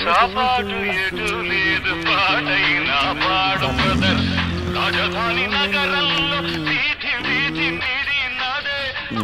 సాపాటు ఎటు లేదు పాటైనా పాడు బ్రదర్ రాజధాని నగరంలో వీధి వీధి మీరినదే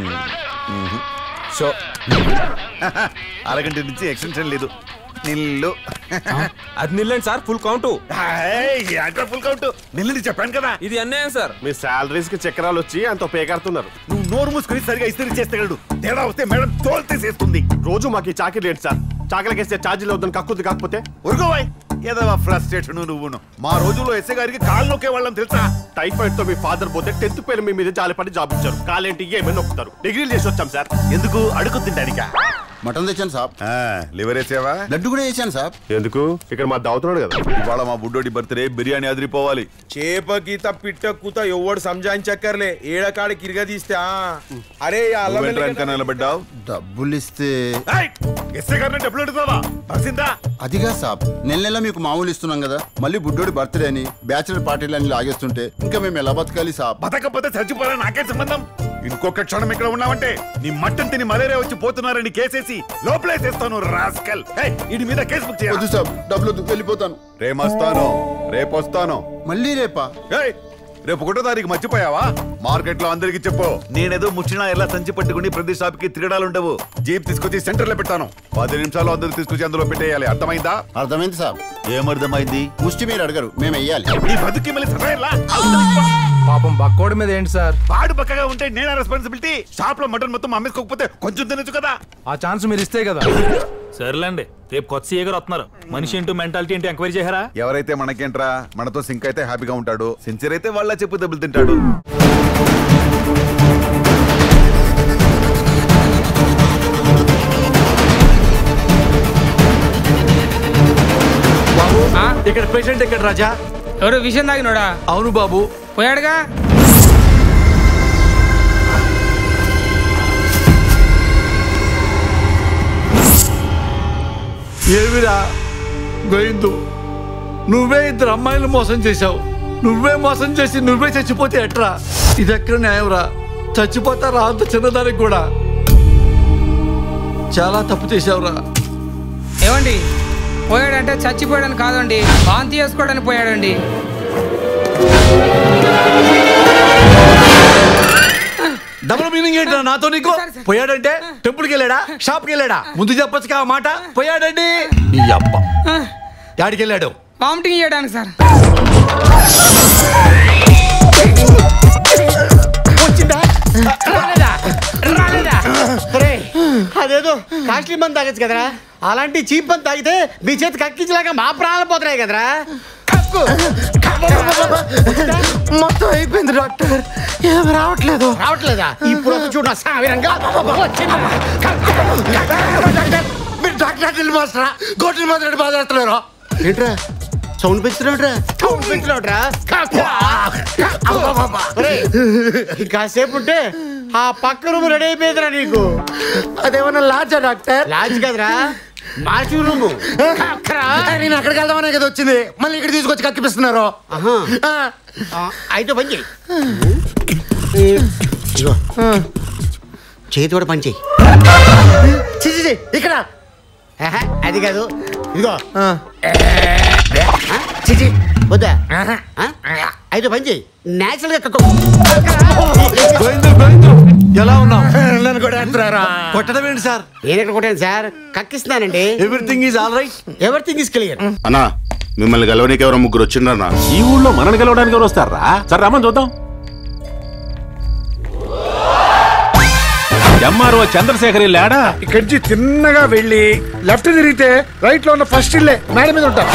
షో అరగంట నుంచి ఎక్స్టెన్షన్ లేదు నిల్లు అది నిల్లండి సార్ ఫుల్ కౌంట్ అంటే ఫుల్ కౌంట్ నిల్లుని చెప్పాను కదా ఇది అన్యాయం సార్ మీ శాలరీస్ కి చక్రాలు వచ్చి అంత పేకాడుతున్నారు నువ్వు నోరు మూసుకొని సరిగా ఇస్త్రీ చేస్తగలడు తేడా వస్తే మేడం తోలు తీసేస్తుంది రోజు మాకు ఈ చాకరీ ఏంటి సార్ చాకలకేస్తే ఛార్జీలు వద్దని కక్కుద్ది కాకపోతే ఉరుగోవాయ్ ఏదో ఫ్రస్ట్రేషన్ నువ్వును మా రోజుల్లో ఎస్ఐ గారికి కాళ్ళు నొక్కే వాళ్ళం తెలుసా టైఫాయిడ్ తో మీ ఫాదర్ పోతే టెన్త్ పేరు మీ మీద జాలిపడి జాబ్ ఇచ్చారు కాలేంటి ఏమైనా నొక్కుతారు డిగ్రీలు చేసి వచ్చాం సార్ ఎందుకు అడుగు తింటానికా మటన్ తెచ్చాను సాబ్ లివర్ వేసావా లడ్డు కూడా వేసాను సాబ్ ఎందుకు ఇక్కడ మా దావుతున్నాడు కదా ఇవాళ మా బుడ్డోడి బర్త్డే బిర్యానీ అదిరిపోవాలి చేప గీత పిట్ట కూత ఎవడు సంజాయించక్కర్లే ఏడకాడ కిరిగా తీస్తే ఆ. అరే ఈ అల్లం నువ్వేంట్రా వెల్లిగడ్డ- వెనక నిలబడ్డావు డబ్బులు ఇస్తే ఎస్ఐ గారిని డబ్బులు అడుగుతావా పరిసిందా అదిగా సాబ్ నెల నెల మీకు మామూలు ఇస్తున్నాం కదా మళ్ళీ బుడ్డోడి బర్త్డే అని బ్యాచులర్ పార్టీలు అని లాగేస్తుంటే ఇంకా మేము ఎలా బతకాలి సాబ్ బతకపోతే చచ్చిపోరా నాకే సంబంధం ఇంకొక క్షణం ఇక్కడ ఉన్నావంటే నీ మట్టం తిని మలేరియా వచ్చి పోతున్నారని కేసేసి లోపలేసేస్తాను రాస్కల్ ఇడి మీద కేసు బుక్ వద్దు చేయాలి సాబ్ డబ్బులు వద్దు, వెళ్ళిపోతాను రేమొస్తాను రేపొస్తాను మళ్ళీ రేపా ఏయ్, రేపు ఒకటో తారీఖు మర్చిపోయావా మార్కెట్ లో అందరికి చెప్పు నేనేదో ముచ్చిన ఎలా సంచి పట్టుకుని ప్రతి షాప్ కి తిరగడాలు ఉండవు జీప్ తీసుకొచ్చి సెంటర్ లో పెట్టాను పది నిమిషాలు అందరూ తీసుకొచ్చి అందులో పెట్టేయాలి అర్థమైందా అర్థమైంది సాబ్ ఏమర్థమైంది ముష్టి మీరు అడగరు మేము వెయ్యాలి నీ బతుకి మళ్ళీ సరైలా పాపం బక్కోడి మీద ఏంటి సార్ వాడు పక్కగా ఉంటే నేనా రెస్పాన్సిబిలిటీ షాప్ లో మటన్ మొత్తం అమ్మేసుకోకపోతే కొంచెం తినొచ్చు కదా ఆ ఛాన్స్ మీరు ఇస్తే కదా సర్లేండి రేపు కొత్త సీఏ గారు వస్తున్నారు మనిషి ఏంటో మెంటాలిటీ ఏంటో ఎంక్వైరీ చేశారా ఎవరైతే మనకేంట్రా మనతో సింక్ అయితే హ్యాపీగా ఉంటాడు సిన్సియర్ అయితే వాళ్ళ చెప్పు దెబ్బలు తింటాడు ఇక్కడ పేషెంట్ ఎక్కడ రాజా ఎవరు విషయం తాగినోడా అవును బాబు పోయాడుగా ఏమిరా గోయిందు నువ్వే ఇద్దరు అమ్మాయిలు మోసం చేశావు నువ్వే మోసం చేసి నువ్వే చచ్చిపోతే ఎట్రా ఇది ఎక్కడ న్యాయంరా చచ్చిపోతారా అంత చిన్నదానికి కూడా చాలా తప్పు చేశావురా ఏమండి పోయాడంటే చచ్చిపోయాడని కాదండి వాంతి చేసుకోవడానికి పోయాడండి డబుల్ మీనింగ్ ఏంట్రా నాతో నీకు పోయాడంటే టెంపుల్కి వెళ్ళాడా షాప్కి వెళ్ళాడా ముందు చెప్పొచ్చుగా ఆ మాట పోయాడండి నీ అబ్బ యాడికి వెళ్ళాడు వామిటింగ్ చేయడానికి సార్ అదేదో కాస్ట్లీ మంది తాగొచ్చు కదరా అలాంటి చీప్ మంది తాగితే మీ చేతి కక్కించలేక మా ప్రాణాలు పోతున్నాయి కదరా కక్కు మొత్తం అయిపోయింది డాక్టర్ ఏం రావట్లేదు రావట్లేదా ఇప్పుడు వచ్చి చూడు నా సావిరంగా వచ్చింది. డాక్టర్, మీరు డాక్టర్ ఢిల్లీ మాస్టరా గోటిల్ మాత్రం బాధపడుతున్నారు ఏంట్రా సౌండ్ పెంచుతున్నావుట్రా సౌండ్ పెంచుతున్నావుట్రా కాసేపు ఉంటే ఆ పక్క రూమ్ రెడీ అయిపోయిందిరా నీకు అదేమన్నా లాజా డాక్టర్ లాజ్ కదరా మార్చి రూము నేను అక్కడికి వెళ్దామనే కదా వచ్చింది మళ్ళీ ఇక్కడ తీసుకొచ్చి కక్కిపిస్తున్నారు ఆ, అయితే పని చేయి ఇదిగో. చేతి కూడా పని చేయి చి, చి, చి, ఇక్కడ ఆహా, అది కాదు ఇదిగో ఆ, చి, చి, వద్దా ఆ? అయితే పని చేయి నేచురల్ గా కక్కు. గోవిందు గోవిందు ఎలా ఉన్నావు నన్ను కూడా అంటున్నారా కొట్టడం ఏంటి సార్ నేను ఎక్కడ కొట్టాను సార్ కక్కిస్తున్నానండి everything is all right everything is clear అన్నా మిమ్మల్ని గెలవనీకి ఎవరో ముగ్గురు వచ్చిండ్రన్నా ఈ ఊళ్ళో మనల్ని గెలవడానికి ఎవరు వస్తారా సరే రమ్మని చూద్దాం ఎంఆర్ఓ చంద్రశేఖర్ లేడా ఇక్కడి నుంచి తిన్నగా వెళ్ళి లెఫ్ట్ తిరిగితే రైట్ లో ఉన్న ఫస్ట్ ఇల్లే మేడ మీద ఉంటారు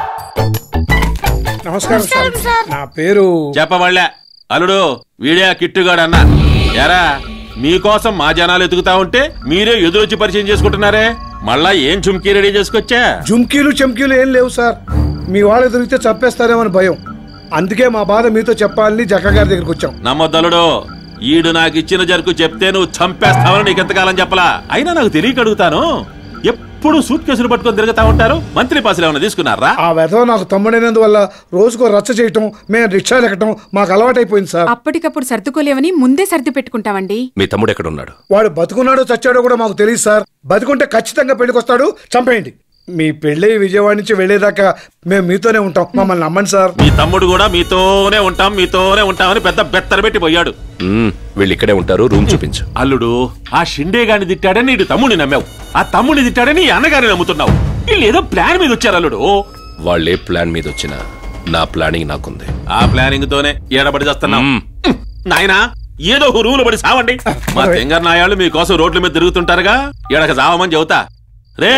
నమస్కారం సార్ నా పేరు చెప్పవాళ్ళే అల్లుడు వీడియా కిట్టుగాడు అన్న ఎరా మీకోసం మా జనాలు ఎతుకుతా ఉంటే మీరే ఎదురొచ్చి పరిచయం చేసుకుంటున్నారే మళ్ళా ఏం చుమ్కీ రెడీ చేసుకొచ్చా జుంకీలు చెంకీలు ఏం లేవు సార్ మీ వాళ్ళు దొరికితే చంపేస్తారేమని భయం అందుకే మా బాధ మీతో చెప్పాలని జక్క గారి దగ్గరికి వచ్చాం నమ్మొద్దలుడు ఈడు నాకు ఇచ్చిన జరుకు చెప్తే నువ్వు చంపేస్తావని నీకు ఎంతకాలం చెప్పలా అయినా నాకు తెలియక అడుగుతాను ఎప్పుడు సూట్ కేసులు పట్టుకొని తిరుగుతా ఉంటారు మంత్రి పాసులు ఏమైనా తీసుకున్నారా ఆ వెధవ నాకు తమ్ముడైనందువల్ల రోజుకో రచ్చ చేయటం మేము రిక్షాలు ఎక్కటం మాకు అలవాటైపోయింది సార్ అప్పటికప్పుడు సర్దుకోలేవని ముందే సర్ది పెట్టుకుంటామండి మీ తమ్ముడు ఎక్కడ ఉన్నాడు వాడు బతుకున్నాడో చచ్చాడో కూడా మాకు తెలియదు సార్ బతుకుంటే ఖచ్చితంగా పెళ్లికొస్తాడు చంపేయండి మీ పెళ్ళి విజయవాడ నుంచి వెళ్ళేదాకా మేము మీతోనే ఉంటాం మమ్మల్ని నమ్మండి సార్ మీ తమ్ముడు కూడా మీతోనే ఉంటాం మీతోనే ఉంటామని పెద్ద బెత్తర పెట్టి పోయాడు వీళ్ళు ఇక్కడే ఉంటారు రూమ్ చూపించు అల్లుడు ఆ షిండే గాని తిట్టాడని నీడు తమ్ముడిని నమ్మావు ఆ తమ్ముడిని తిట్టాడని ఈ అన్నగారిని నమ్ముతున్నావు వీళ్ళు ఏదో ప్లాన్ మీద వచ్చారు అల్లుడు వాళ్ళే ప్లాన్ మీద వచ్చినా నా ప్లానింగ్ నాకుంది ఆ ప్లానింగ్ తోనే ఏడబడి చేస్తున్నాం నాయనా ఏదో ఒక రూలు పడి సావండి మా తెంగర్ నాయాళ్ళు మీకోసం రోడ్ల మీద తిరుగుతుంటారుగా ఎడక సావమని చెబుతా రే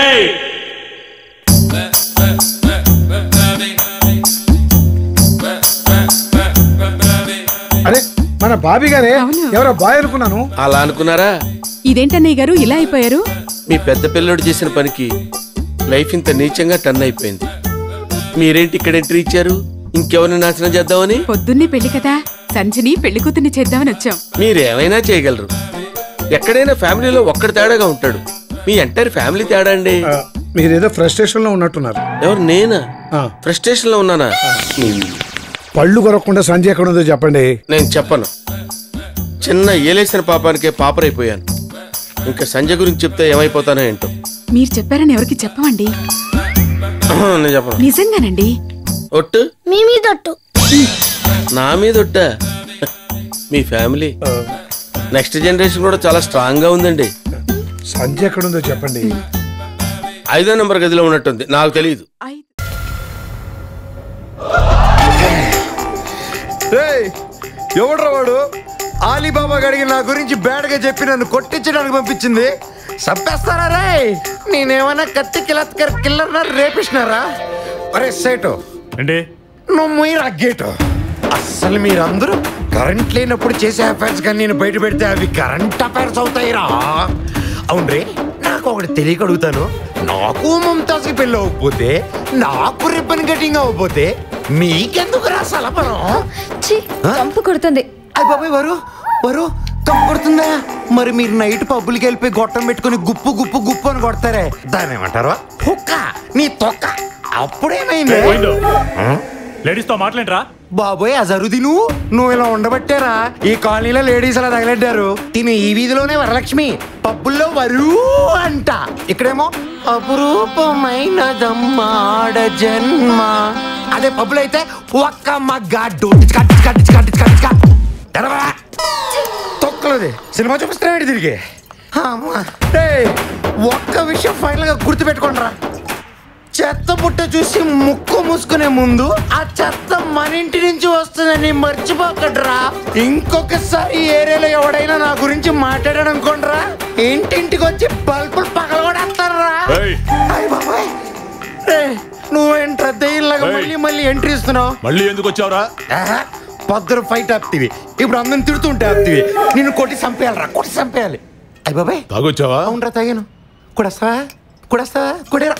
అరే మన బాబీ గారే ఎవరో బాయ్ అనుకున్నాను అలా అనుకున్నారా ఇదేంటన్నయ్య గారు ఇలా అయిపోయారు మీ పెద్ద పిల్లడు చేసిన పనికి లైఫ్ ఇంత నీచంగా టర్న్ అయిపోయింది మీరేంటి ఇక్కడ ఎంట్రీ ఇచ్చారు ఇంకెవరిని నాశనం చేద్దామని పొద్దున్నే పెళ్లి కదా సంజని పెళ్లి కూతుర్ని చేద్దామని వచ్చాం మీరేమైనా చేయగలరు ఎక్కడైనా ఫ్యామిలీలో ఒక్కడి తేడాగా ఉంటాడు మీ ఎంటైర్ ఫ్యామిలీ తేడా అండి మీరేదో ఫ్రస్ట్రేషన్ లో ఉన్నట్టున్నారు ఎవరు నేనా ఫ్రస్ట్రేషన్ లో ఉన్నానా పళ్ళు కొరకుండా సంజయ్ ఎక్కడ ఉందో చెప్పండి నేను చెప్పను చిన్న ఏలేసిన పాపానికే పాపరైపోయాను ఇంకా సంజయ్ గురించి చెప్తే ఏమైపోతానో ఏంటో మీరు చెప్పారని ఎవరికి చెప్పమండి నేను చెప్పను నిజంగానండి ఒట్టు మీ మీద ఒట్టు నా మీద ఒట్టా మీ ఫ్యామిలీ నెక్స్ట్ జనరేషన్ కూడా చాలా స్ట్రాంగ్ గా ఉందండి సంజయ్ ఎక్కడ ఉందో చెప్పండి ఐదో నెంబర్ గదిలో ఉన్నట్టుంది నాకు తెలియదు ఎవడ్రా వాడు ఆలీబాబా గడికి నా గురించి బేడగా చెప్పి నన్ను కొట్టించడానికి పంపించింది చంపేస్తారా రే నేనేమన్నా కత్తి కిలత్కర్ కిల్లర్నా రేపిస్తున్నారా ఒరే సేటు అంటే నువ్వు మొయ్యరా గేటు అస్సలు మీరందరూ కరెంట్ లేనప్పుడు చేసే అఫైర్స్ కానీ నేను బయట పెడితే అవి కరెంట్ అఫైర్స్ అవుతాయిరా అవును రే నాకు ఒకటి తెలియక అడుగుతాను నాకు మమతాజ్కి పెళ్ళి అవ్వకపోతే నాకు రిబ్బన్ కటింగ్ అవ్వకపోతే మీకెందుకు రా సలపరం కంపు కొడుతుంది అయ్య బాబాయ్ వరు వరు కంపు కొడుతుందా మరి మీరు నైట్ పబ్బులకి వెళ్ళిపోయి గొట్టం పెట్టుకుని గుప్పు గుప్పు గుప్పు అని కొడతారే దాని ఏమంటారు హుక్క నీ తొక్క అప్పుడేమైంది లేడీస్ తో మాట్లాడరా బాబోయ్ అజరుది నువ్వు నువ్వు ఇలా ఉండబట్టారా ఈ కాలనీలో లేడీస్ అలా తగలడ్డారు తిను ఈ వీధిలోనే వరలక్ష్మి పబ్బుల్లో వరు అంట ఇక్కడేమో అపురూపమైనదమ్మాడ జన్మ అదే పబ్బులో అయితే ఒక్క మగ్గాడు తొక్కలది సినిమా చూపిస్తున్నాడు తిరిగి అమ్మా. ఏయ్, ఒక్క విషయం ఫైనల్ గా గుర్తుపెట్టుకోండి రా చెత్త పుట్ట చూసి ముక్కు మూసుకునే ముందు ఆ చెత్త మన ఇంటి నుంచి వస్తుందని మర్చిపోకడ్రా ఇంకొకసారి ఈ ఏరియాలో ఎవడైనా నా గురించి మాట్లాడాడు అనుకోండిరా ఇంటింటికి వచ్చి బల్బులు పగలగొడేస్తారా అయ్ బాబాయ్ ఏయ్, నువ్వేంట్రా దెయ్యంలాగా మళ్ళీ మళ్ళీ ఎంట్రీ ఇస్తున్నావు మళ్ళీ ఎందుకు వచ్చావురా పొద్దున ఫైట్ ఆపుతీవి ఇప్పుడు అందరిని తిడుతుంటే ఆపుతీవి నిన్ను కొట్టి చంపేయాలరా కొట్టి చంపేయాలి అయ్య బాబాయ్ తాగొచ్చావా అవునరా తాగాను కొడస్తావా కొడస్తావా కొడేరా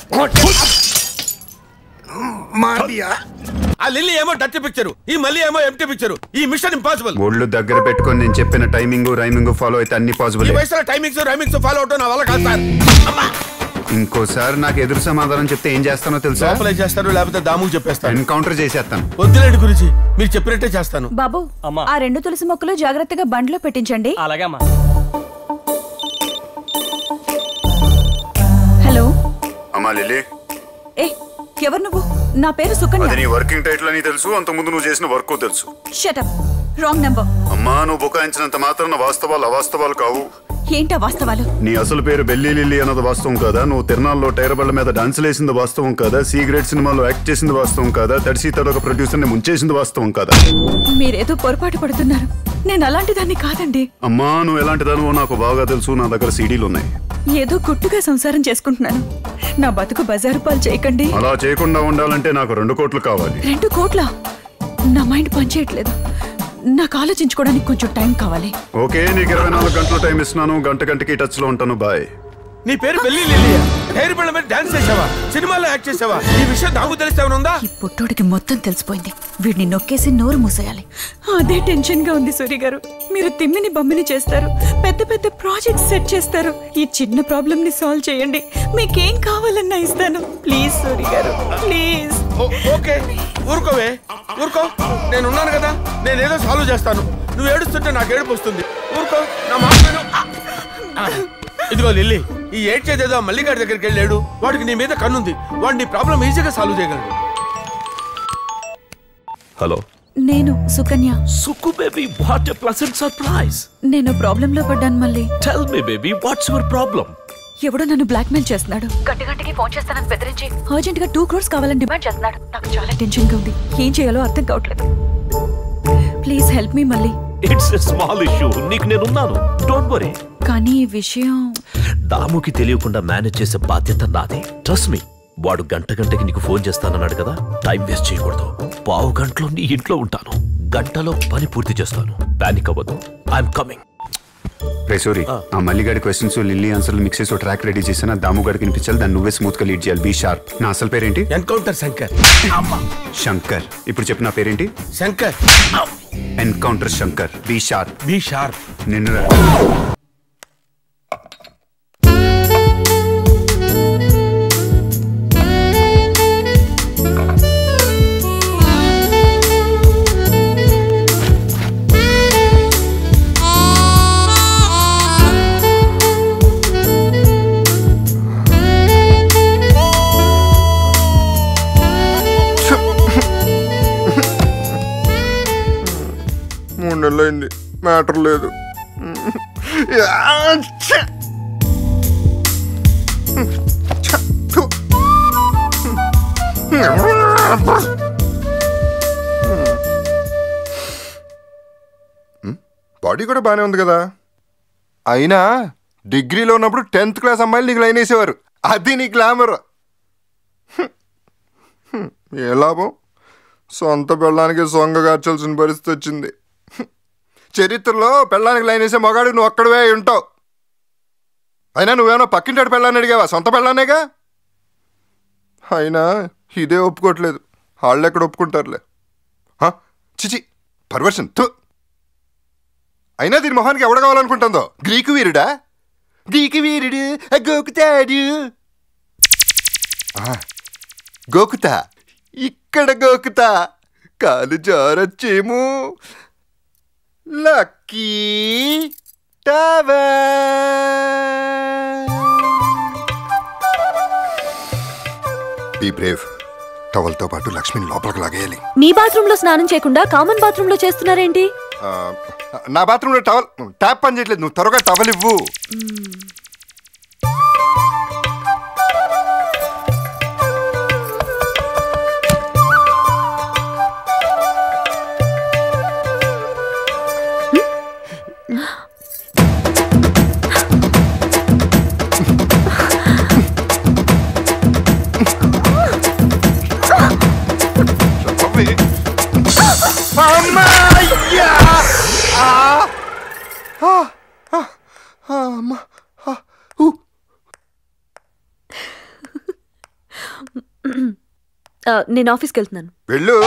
మాడియా ఆ లిల్లీ ఏమో డర్టీ పిక్చర్ ఈ మళ్ళీ ఏమో ఎంటీ పిక్చర్ ఈ మిషన్ ఇంపాసిబుల్ ఒళ్ళు దగ్గర పెట్టుకొని నేను చెప్పిన టైమింగ్ రైమింగ్ ఫాలో అయితే అన్ని పాసిబుల్ ఈ వయసులో టైమింగ్స్ రైమింగ్స్ ఫాలో అవటం నా వల్ల కాదు సార్ ఇంకోసారి నాకు ఎదురు సమాధానం చెప్తే ఏం చేస్తానో తెలుసా లోపల ఏం చేస్తారు లేకపోతే దాముకు చెప్పేస్తాను ఎన్కౌంటర్ చేసేస్తాను వద్దులేండి గురించి మీరు చెప్పినట్టే చేస్తాను బాబు ఆ రెండు తులసి మొక్కలు జాగ్రత్తగా బండ్లో పెట్టించండి అలాగమ్మా హలో అమ్మా లిల్లీ ఏ ఎవరు నువ్వు నా పేరు అది సుకన్య నీ వర్కింగ్ టైటిల్ అని తెలుసు అంతకుముందు నువ్వు చేసిన వర్క్ తెలుసు షటప్ రాంగ్ నెంబర్ అమ్మా నువ్వు బుకాయించినంత మాత్రం వాస్తవాలు అవాస్తవాలు కావు ఏంటా వాస్తవాలు నీ అసలు పేరు బెల్లి లిల్లీ అన్నది వాస్తవం కాదా నువ్వు తిరణాల్లో టైర్ బళ్ళ మీద డాన్స్ వేసింది వాస్తవం కాదా సీక్రెట్ సినిమాలో యాక్ట్ చేసింది వాస్తవం కాదా తడిసి ఒక ప్రొడ్యూసర్ ని ముంచేసింది వాస్తవం కాదా మీరేదో పొరపాటు పడుతున్నారు నేను అలాంటి దాన్ని కాదండి అమ్మా నువ్వు ఎలాంటి దానివో నాకు బాగా తెలుసు నా దగ్గర సీడీలు ఉన్నాయి ఏదో గుట్టుగా సంసారం చేసుకుంటున్నాను నా బతుకు బజారు పాలు చేయకండి అలా చేయకుండా ఉండాలంటే నాకు రెండు కోట్లు కావాలి రెండు కోట్ల నా మైండ్ పనిచేయట్లేదు నాకు ఆలోచించుకోవడానికి కొంచెం టైం కావాలి ఓకే నీకు ఇరవై నాలుగు గంటలు టైం ఇస్తున్నాను గంట గంటకి టచ్ లో ఉంటాను బాయ్ నీ పేరు పెళ్లి లిల్లియా హెయిర్ బిళ్ళ మీద డాన్స్ చేసావా సినిమాలో యాక్ట్ చేసావా ఈ విషయం నాకు తెలిస్తే ఏమైనా ఉందా పుట్టోడికి మొత్తం తెలిసిపోయింది వీడిని నొక్కేసి నోరు మూసేయాలి అదే టెన్షన్ గా ఉంది సూరి గారు మీరు తిమ్మిని బమ్మిని చేస్తారు పెద్ద పెద్ద ప్రాజెక్ట్స్ సెట్ చేస్తారు ఈ చిన్న ప్రాబ్లమ్ ని సాల్వ్ చేయండి మీకేం కావాలన్నా ఇస్తాను ప్లీజ్ సూరి గారు ప్లీజ్ ఓకే ఊరుకోవే ఊరుకో నేను ఉన్నాను కదా నేను ఏదో సాల్వ్ చేస్తాను నువ్వు ఏడుస్తుంటే నాకు ఏడుపు వస్తుంది ఊరుకో నా మాట విను. ఆ, ఇదిగో లిల్లీ ఈ ఏడ్చేదేదో మల్లిగాడి దగ్గరికి వెళ్ళాడు వాడికి నీ మీద కన్నుంది వాడు నీ ప్రాబ్లం ఈజీగా సాల్వ్ చేయగలడు హలో నేను Sukanya Suku baby what a pleasant surprise నేను ప్రాబ్లంలో పడ్డాను మళ్ళీ tell me baby what's your problem ఎవడో నన్ను బ్లాక్మెయిల్ చేస్తున్నాడు గంట గంటకి ఫోన్ చేస్తానని బెదిరించి అర్జెంట్ గా టూ క్రోర్స్ కావాలని డిమాండ్ చేస్తున్నాడు నాకు చాలా టెన్షన్ గా ఉంది ఏం చేయాలో అర్థం కావట్లేదు ప్లీజ్ హెల్ప్ మీ మళ్ళీ ఇట్స్ ఎ స్మాల్ ఇష్యూ నీకు నేనున్నాను డోంట్ వరీ కానీ ఈ విషయం దాముకి తెలియకుండా మేనేజ్ చేసే బాధ్యత నాది ట్రస్ట్ మీ వాడు గంట గంటకి నీకు ఫోన్ చేస్తానన్నాడు కదా టైం వేస్ట్ చేయకూడదు పావు గంటలో నీ ఇంట్లో ఉంటాను గంటలో పని పూర్తి చేస్తాను పానిక్ అవ్వదు ఐఎమ్ కమింగ్ రే సోరీ ఆ మల్లిగాడి క్వశ్చన్స్ లిల్లీ ఆన్సర్లు మిక్స్ చేసి ట్రాక్ రెడీ చేసిన దాము గడికి వినిపించాలి దాన్ని నువ్వే స్మూత్ గా లీడ్ చేయాలి బీ షార్ప్ నా అసలు పేరేంటి ఎన్కౌంటర్ శంకర్ శంకర్ ఇప్పుడు చెప్పు నా పేరేంటి Shankar encounter Shankar be sharp be sharp నిన్ను మూడు నెలలు అయింది మ్యాటర్ లేదు బాడీ కూడా బాగానే ఉంది కదా అయినా డిగ్రీలో ఉన్నప్పుడు టెన్త్ క్లాస్ అమ్మాయిలు నీకు లైన్ వేసేవారు అది నీ గ్లామర్ ఏ లాభం సొంత పెళ్ళానికి సొంగ కార్చాల్సిన పరిస్థితి వచ్చింది చరిత్రలో పెళ్ళానికి లైన్ వేసే మగాడు నువ్వు అక్కడవే అయి ఉంటావు అయినా నువ్వేమో పక్కింటాడు పెళ్ళాన్ని అడిగావా సొంత పెళ్ళానేగా అయినా ఇదే ఒప్పుకోవట్లేదు వాళ్ళు ఎక్కడ ఒప్పుకుంటారులే హ? చిచి పర్వర్షన్ తు అయినా దీని మొహానికి ఎవడ కావాలనుకుంటుందో గ్రీకు వీరుడా గ్రీకు వీరుడు గోకుతాడు ఆ, గోకుతా ఇక్కడ గోకుతా కాలు జారొచ్చేమో లక్కీ టవర్ బీ బ్రేవ్ టవల్తో పాటు లక్ష్మిని లోపలికి లాగేయాలి మీ బాత్రూమ్ లో స్నానం చేయకుండా కామన్ బాత్రూమ్ లో చేస్తున్నారేంటి ఆ, నా బాత్రూంలో టవల్ ట్యాప్ పని చేయట్లేదు నువ్వు త్వరగా టవల్ ఇవ్వు అమ్మయ్యా! ఆ! ఆ! ఆ! ఆ! అమ్మ! ఆ! ఊ! ఆ, నేను ఆఫీస్కి వెళ్తున్నాను వెళ్ళు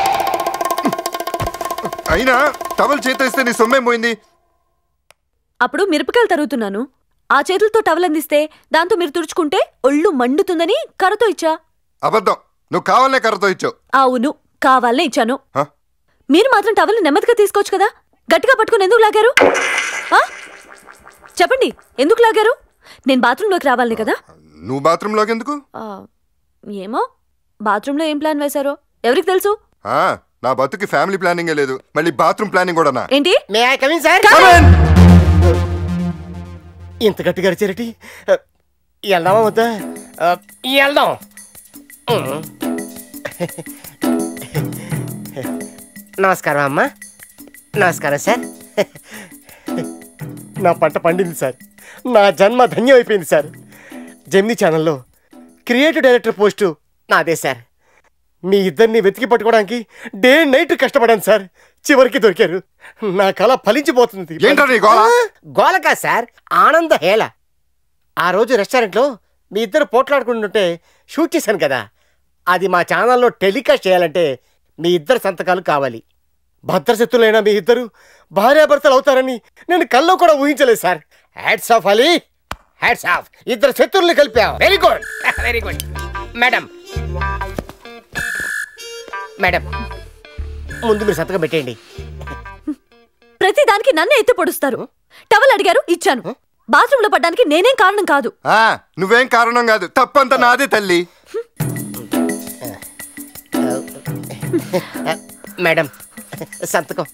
అయినా టవల్ చేతిస్తే నీ సొమ్మేం పోయింది అప్పుడు మిరపకాయలు తరుగుతున్నాను ఆ చేతులతో టవల్ అందిస్తే దాంతో మీరు తుడుచుకుంటే ఒళ్ళు మండుతుందని కర్రతో ఇచ్చా అబద్ధం నువ్వు కావాలనే కర్రతో ఇచ్చావు అవును కావాలనే ఇచ్చాను హ? మీరు మాత్రం టవల్ నెమ్మదిగా తీసుకోవచ్చు కదా గట్టిగా పట్టుకుని ఎందుకు లాగారు ఆ? చెప్పండి ఎందుకు లాగారు నేను బాత్రూంలోకి రావాలని కదా నువ్వు బాత్రూంలోకి ఎందుకు ఆ, ఏమో బాత్రూంలో ఏం ప్లాన్ వేశారో ఎవరికి తెలుసు ఆ, నా బతుకి ఫ్యామిలీ ప్లానింగే లేదు మళ్ళీ బాత్రూమ్ ప్లానింగ్ కూడానా ఏంటి మే ఐ కమింగ్ సార్ ఇంత గట్టిగా అరిచారటి వెళ్దామా వద్దా ఆ, వెళ్దాం ఉమ్. నమస్కారం అమ్మా నమస్కారం సార్ నా పంట పండింది సార్ నా జన్మ ధన్యం అయిపోయింది సార్ జెమిని ఛానల్లో క్రియేటివ్ డైరెక్టర్ పోస్టు నాదే సార్ మీ ఇద్దరిని వెతికి పట్టుకోవడానికి డే నైట్ కష్టపడాను సార్ చివరికి దొరికారు నా కళ ఫలించిపోతుంది ఏంటో నీ గోల? గోలకా సార్ ఆనంద హేళ ఆ రోజు రెస్టారెంట్లో మీ ఇద్దరు పోట్లాడుకుంటుంటే షూట్ చేశాను కదా అది మా ఛానల్లో టెలికాస్ట్ చేయాలంటే మీ ఇద్దరు సంతకాలు కావాలి భద్రశత్రులైన మీ ఇద్దరు భార్యాభర్తలు అవుతారని నేను కల్లో కూడా ఊహించలేదు sir hats off Ali hats off ఇద్దరు శత్రుల్ని కలిపావు very good very good madam madam ముందు మీరు సంతకం పెట్టేయండి ప్రతి దానికి నన్నే ఎత్తి పొడుస్తారు టవల్ అడిగారు ఇచ్చాను బాత్రూంలో పడ్డానికి నేనేం కారణం కాదు ఆ, నువ్వేం కారణం కాదు తప్పంతా నాదే తల్లి మేడం సంతకం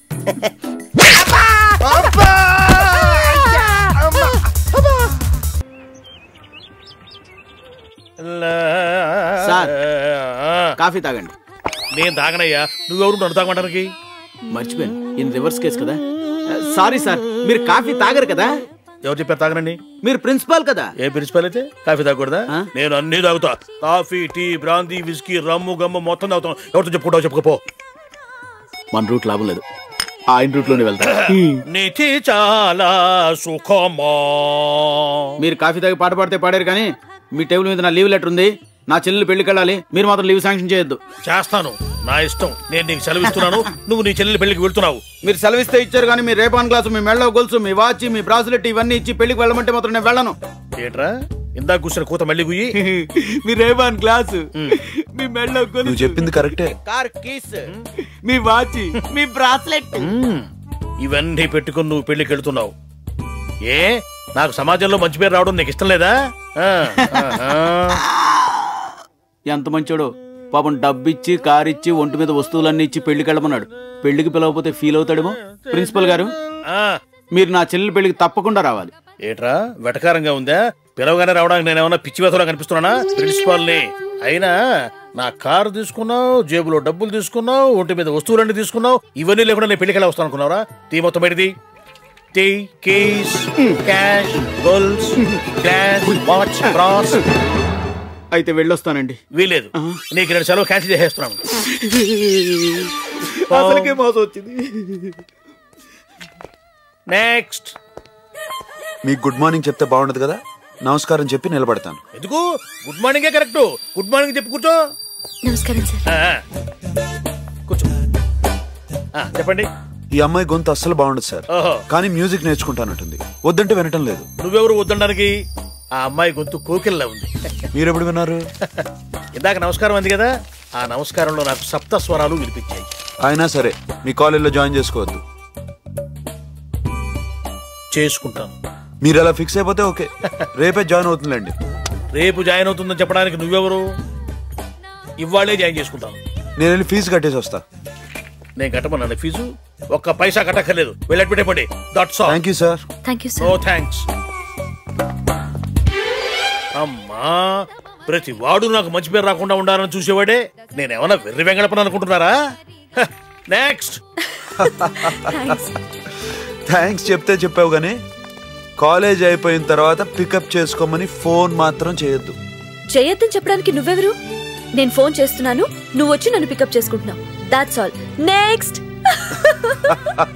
సార్, కాఫీ తాగండి నేను తాగనయ్యా నువ్వెవరు నన్ను తాగమంటానికి మర్చిపోయాను ఇన్ రివర్స్ కేసు కదా సారీ సార్ మీరు కాఫీ తాగరు కదా ఎవరు చెప్పారు తాగనండి మీరు ప్రిన్సిపాల్ కదా ఏ ప్రిన్సిపల్ అయితే కాఫీ తాగకూడదా నేను అన్ని తాగుతా coffee tea brandy whisky rum గమ్ము మొత్తం తాగుతాను ఎవరితో చెప్పుకుంటావు చెప్పుకోపో మన రూట్ లాభం లేదు ఆయన రూట్ లోనే వెళ్తా నీతి చాలా సుఖమా మీరు కాఫీ తాగి పాట పాడితే పాడారు కానీ మీ టేబుల్ మీద నా లీవ్ లెటర్ ఉంది నా చెల్లెలు పెళ్లికి వెళ్ళాలి మీరు మాత్రం లీవ్ శాంక్షన్ చేయొద్దు చేస్తాను నా ఇష్టం నేను నీకు సెలవిస్తున్నాను నువ్వు నీ చెల్లెలి పెళ్లికి వెళ్తున్నావు మీరు సెలవిస్తే ఇచ్చారు కానీ మీ రేపాన్ గ్లాసు మీ మెళ్ళ గొలుసు మీ వాచ్ మీ బ్రాస్లెట్ ఇవన్నీ ఇచ్చి పెళ్లికి వెళ్ళమంటే మాత్రం నేను వెళ్ళను ఏంట్రా ఇందాక కూర్చున్న కూత మళ్ళీ గుయ్యి మీ రేపాన్ గ్లాసు మీ మెళ్ళ గొలుసు నువ్వు చెప్పింది కరెక్టే కార్ కీస్ మీ వాచ్ మీ బ్రాస్లెట్ మ్మ్. ఇవన్నీ పెట్టుకుని నువ్వు పెళ్లికి వెళ్తున్నావు ఏ నాకు సమాజంలో మంచి పేరు రావడం నీకు ఇష్టం లేదా ఆ, ఆహా. ఎంత మంచోడు పాపం డబ్బిచ్చి కార్ ఇచ్చి ఒంటి మీద వస్తువులన్నీ ఇచ్చి పెళ్లికి వెళ్ళమన్నాడు పెళ్లికి పిలవకపోతే ఫీల్ అవుతాడేమో ప్రిన్సిపల్ గారు ఆ, మీరు నా చెల్లెలి పెళ్లికి తప్పకుండా రావాలి ఏట్రా వెటకారంగా ఉందా పిలవగానే రావడానికి నేను ఏమన్నా పిచ్చి వేతలో కనిపిస్తున్నానా ప్రిన్సిపాల్ ని అయినా నా కారు తీసుకున్నావు జేబులో డబ్బులు తీసుకున్నావు ఒంటి మీద వస్తువులన్నీ తీసుకున్నావు ఇవన్నీ లేకుండా నేను పెళ్లికి వస్తాను అనుకున్నావురా తీ మొత్తం బయటిది టీ కేస్ క్యాష్ గోల్స్ గ్లాస్ వాచ్ బ్రాస్ అయితే వెళ్ళొస్తానండి వీలేదు నీకు నేను సెలవు క్యాన్సిల్ చేసేస్తున్నాను అసలుకే మోసం వచ్చింది నెక్స్ట్ మీకు గుడ్ మార్నింగ్ చెప్తే బాగుండదు కదా నమస్కారం చెప్పి నిలబడతాను ఎందుకు గుడ్ మార్నింగే కరెక్ట్ గుడ్ మార్నింగ్ చెప్పి కూర్చో నమస్కారం సార్ ఆ, ఆ. కూర్చో ఆ, చెప్పండి ఈ అమ్మాయి గొంతు అస్సలు బాగుండదు సార్ ఓహో కానీ మ్యూజిక్ నేర్చుకుంటానంటుంది వద్దంటే వినటం లేదు నువ్వెవరు వద్దడానికి ఆ అమ్మాయి గొంతు కోకిల్లా ఉంది మీరెప్పుడు విన్నారు ఇందాక నమస్కారం అంది కదా ఆ నమస్కారంలో నాకు సప్త స్వరాలు వినిపించాయి అయినా సరే మీ కాలేజీలో జాయిన్ చేసుకోవద్దు చేసుకుంటాను మీరు అలా ఫిక్స్ అయిపోతే ఓకే రేపే జాయిన్ అవుతుందండి రేపు జాయిన్ అవుతుందని చెప్పడానికి నువ్వెవరు ఇవాళే జాయిన్ చేసుకుంటాను నేను వెళ్ళి ఫీజు కట్టేసి వస్తా నేను కట్టమన్నాను ఫీజు ఒక్క పైసా కట్టక్కర్లేదు వెళ్ళి పెట్టండి that's all thank you sir thank you no thanks అమ్మా ప్రతి వాడు నాకు మంచి పేరు రాకుండా ఉండాలని చూసేవాడే నేనేమన్నా వెర్రి వెంగళపని అనుకుంటున్నారా నెక్స్ట్ థ్యాంక్స్ చెప్తే చెప్పావు కానీ కాలేజ్ అయిపోయిన తర్వాత పికప్ చేసుకోమని ఫోన్ మాత్రం చేయొద్దు చేయొద్దని చెప్పడానికి నువ్వెవరు నేను ఫోన్ చేస్తున్నాను నువ్వు వచ్చి నన్ను పికప్ చేసుకుంటున్నావు దాట్స్ ఆల్ నెక్స్ట్